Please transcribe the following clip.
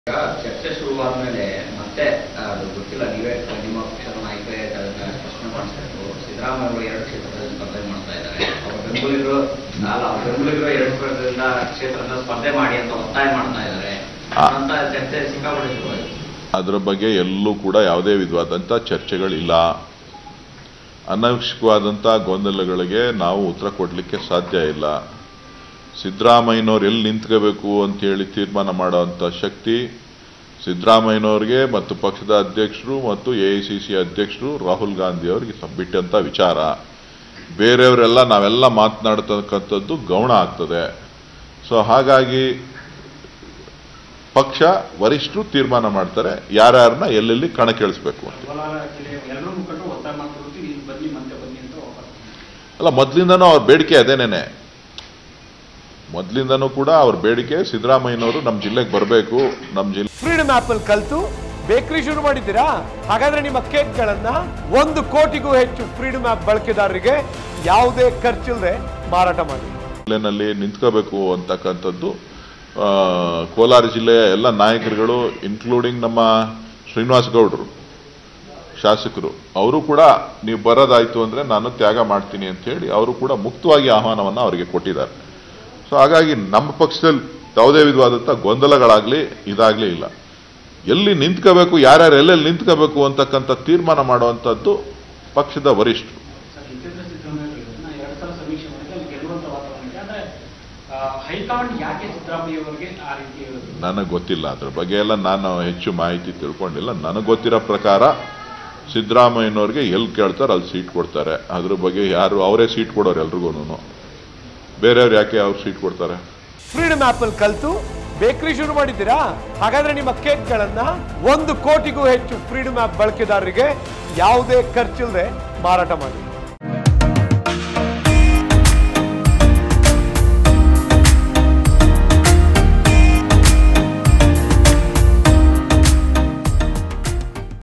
ಈಗ ಚರ್ಚೆ ಶುರುವಾದ್ಮೇಲೆ ಮತ್ತೆ ಅದು ಗೊತ್ತಿಲ್ಲ ನೀವೇ ನಿಮ್ಮ ಪಕ್ಷದ ನಾಯಕರೇ ಅದನ್ನ ಪ್ರಶ್ನೆ ಮಾಡಿಸ್ಬೇಕು ಸಿದ್ದರಾಮಯ್ಯ ಅವರು ಎರಡು ಕ್ಷೇತ್ರದಲ್ಲಿ ಸ್ಪರ್ಧೆ ಮಾಡ್ತಾ ಇದ್ದಾರೆ ಅವ್ರ ಬೆಂಬಲಿಗರು ಅಲ್ಲ ಅವ್ರ ಬೆಂಬಲಿಗರು ಎರಡು ಕ್ಷೇತ್ರದಿಂದ ಕ್ಷೇತ್ರದ ಸ್ಪರ್ಧೆ ಮಾಡಿ ಅಂತ ಒತ್ತಾಯ ಮಾಡ್ತಾ ಇದ್ದಾರೆ ಆ. ಅಂತ ಚರ್ಚೆ ಸಿಕ್ಕಾಪಟ್ಟೆ ಶುರುವಾಗಿದೆ ಅದರ ಬಗ್ಗೆ ಎಲ್ಲೂ ಕೂಡ ಯಾವುದೇ ವಿಧವಾದಂಥ ಚರ್ಚೆಗಳಿಲ್ಲ ಅನವಶ್ಯಕವಾದಂಥ ಗೊಂದಲಗಳಿಗೆ ನಾವು ಉತ್ತರ ಕೊಡಲಿಕ್ಕೆ ಸಾಧ್ಯ ಇಲ್ಲ ಸಿದ್ದರಾಮಯ್ಯನವ್ರು ಎಲ್ಲಿ ನಿಂತ್ಕೋಬೇಕು ಅಂತೇಳಿ ತೀರ್ಮಾನ ಮಾಡೋವಂಥ ಶಕ್ತಿ ಸಿದ್ದರಾಮಯ್ಯನವ್ರಿಗೆ ಮತ್ತು ಪಕ್ಷದ ಅಧ್ಯಕ್ಷರು ಮತ್ತು ಎ ಐ ಸಿ ಸಿ ಅಧ್ಯಕ್ಷರು ರಾಹುಲ್ ಗಾಂಧಿ ಅವರಿಗೆ ಸ- ಬಿಟ್ಟಂಥ ವಿಚಾರ ಬೇರೆಯವರೆಲ್ಲ ನಾವೆಲ್ಲ ಮಾತನಾಡ್ತಕ್ಕಂಥದ್ದು ಗೌಣ ಆಗ್ತದೆ ಸೊ ಹಾಗಾಗಿ ಪಕ್ಷ ವರಿಷ್ಠರು ತೀರ್ಮಾನ ಮಾಡ್ತಾರೆ ಯಾರ್ಯಾರನ್ನ ಎಲ್ಲೆಲ್ಲಿ ಕಣಕ್ಕಿಳಿಸ್ಬೇಕು ಅಂತ ಕೋಲಾರ ಜಿಲ್ಲೆಯ ಎಲ್ಲರೂ ಮುಖಂಡರು ಒತ್ತಾಯ ಮಾಡ್ತಿರೋದು ಇಲ್ಲಿ ಬನ್ನಿ ಮತ್ತೆ ಬನ್ನಿ ಅಂತ ವಾಪಸ್ ಅಲ್ಲ ಮೊದಲಿಂದನೂ ಅವ್ರ ಬೇಡಿಕೆ ಅದೇನೇನೆ ಮೊದಲಿಂದನೂ ಕೂಡ ಅವ್ರ ಬೇಡಿಕೆ ಸಿದ್ದರಾಮಯ್ಯನವರು ನಮ್ಮ ಜಿಲ್ಲೆಗೆ ಬರಬೇಕು ನಮ್ಮ ಜಿಲ್ಲೆ ಫ್ರೀಡಮ್ ಆಪ್ ಅಲ್ಲಿ ಕಲ್ತು ಬೇಕರಿ ಶುರು ಮಾಡಿದ್ದೀರಾ ಹಾಗಾದ್ರೆ ನಿಮ್ಮ ಕೇಕ್ಗಳನ್ನ ಒಂದು ಕೋಟಿಗೂ ಹೆಚ್ಚು ಫ್ರೀಡಮ್ ಆಪ್ ಬಳಕೆದಾರರಿಗೆ ಯಾವುದೇ ಖರ್ಚಿಲ್ಲದೆ ಮಾರಾಟ ಮಾಡಿ ಜಿಲ್ಲೆನಲ್ಲಿ ನಿಂತ್ಕೋಬೇಕು ಅಂತಕ್ಕಂಥದ್ದು ಆ, ಕೋಲಾರ ಜಿಲ್ಲೆಯ ಎಲ್ಲ ನಾಯಕರುಗಳು ಇನ್ಕ್ಲೂಡಿಂಗ್ ನಮ್ಮ ಶ್ರೀನಿವಾಸ್ ಗೌಡ್ರು ಶಾಸಕರು ಅವರು ಕೂಡ ನೀವು ಬರೋದಾಯ್ತು ಅಂದ್ರೆ ನಾನು ತ್ಯಾಗ ಮಾಡ್ತೀನಿ ಅಂತ ಹೇಳಿ ಅವರು ಕೂಡ ಮುಕ್ತವಾಗಿ ಆಹ್ವಾನವನ್ನು ಅವರಿಗೆ ಕೊಟ್ಟಿದ್ದಾರೆ ಸೊ ಹಾಗಾಗಿ ನಮ್ಮ ಪಕ್ಷದಲ್ಲಿ ಯಾವುದೇ ವಿಧವಾದಂಥ ಗೊಂದಲಗಳಾಗ್ಲಿ ಇದಾಗ್ಲಿ ಇಲ್ಲ ಎಲ್ಲಿ ನಿಂತ್ಕೋಬೇಕು ಯಾರ್ಯಾರು ಎಲ್ಲೆಲ್ಲಿ ನಿಂತ್ಕೋಬೇಕು ಅಂತಕ್ಕಂಥ ತೀರ್ಮಾನ ಮಾಡುವಂಥದ್ದು ಪಕ್ಷದ ವರಿಷ್ಠರು ಸರ್ ಜಿತೇಂದ್ರ ಸಿದ್ದರಾಮಯ್ಯ ಇದನ್ನ ಎರಡು ಸಲ ಸಮೀಕ್ಷೆ ಮಾಡಿದ್ರೆ ಅಲ್ಲಿ ಗೆಲ್ಲುವಂತ ವಾತಾವರಣ ಇದೆ ಆದ್ರೆ ಆ, ಹೈಕಮಾಂಡ್ ಯಾಕೆ ಸಿದ್ದರಾಮಯ್ಯ ಅವರಿಗೆ ಆ ರೀತಿ ಹೇಳೋದು ನನಗೆ ಗೊತ್ತಿಲ್ಲ ಅದ್ರ ಬಗ್ಗೆ ಎಲ್ಲ ನಾನು ಹೆಚ್ಚು ಮಾಹಿತಿ ತಿಳ್ಕೊಂಡಿಲ್ಲ ನನಗೆ ಗೊತ್ತಿರೋ ಪ್ರಕಾರ ಸಿದ್ದರಾಮಯ್ಯನವ್ರಿಗೆ ಎಲ್ಲಿ ಕೇಳ್ತಾರೆ ಅಲ್ಲಿ ಸೀಟ್ ಕೊಡ್ತಾರೆ ಅದ್ರ ಬಗ್ಗೆ ಯಾರು ಅವರೇ ಸೀಟ್ ಕೊಡೋರು ಎಲ್ರಿಗೂ ಬೇರೆಯವ್ರು ಯಾಕೆ ಅವ್ರು ಸೀಟ್ ಕೊಡ್ತಾರೆ ಫ್ರೀಡಮ್ ಆಪ್ ಅಲ್ಲಿ ಕಲ್ತು ಬೇಕರಿ ಶುರು ಮಾಡಿದ್ದೀರಾ ಹಾಗಾದ್ರೆ ನಿಮ್ಮ ಕೇಕ್ಗಳನ್ನ ಒಂದು ಕೋಟಿಗೂ ಹೆಚ್ಚು ಫ್ರೀಡಮ್ ಆಪ್ ಬಳಕೆದಾರರಿಗೆ ಯಾವುದೇ ಖರ್ಚಿಲ್ಲದೆ ಮಾರಾಟ ಮಾಡಿ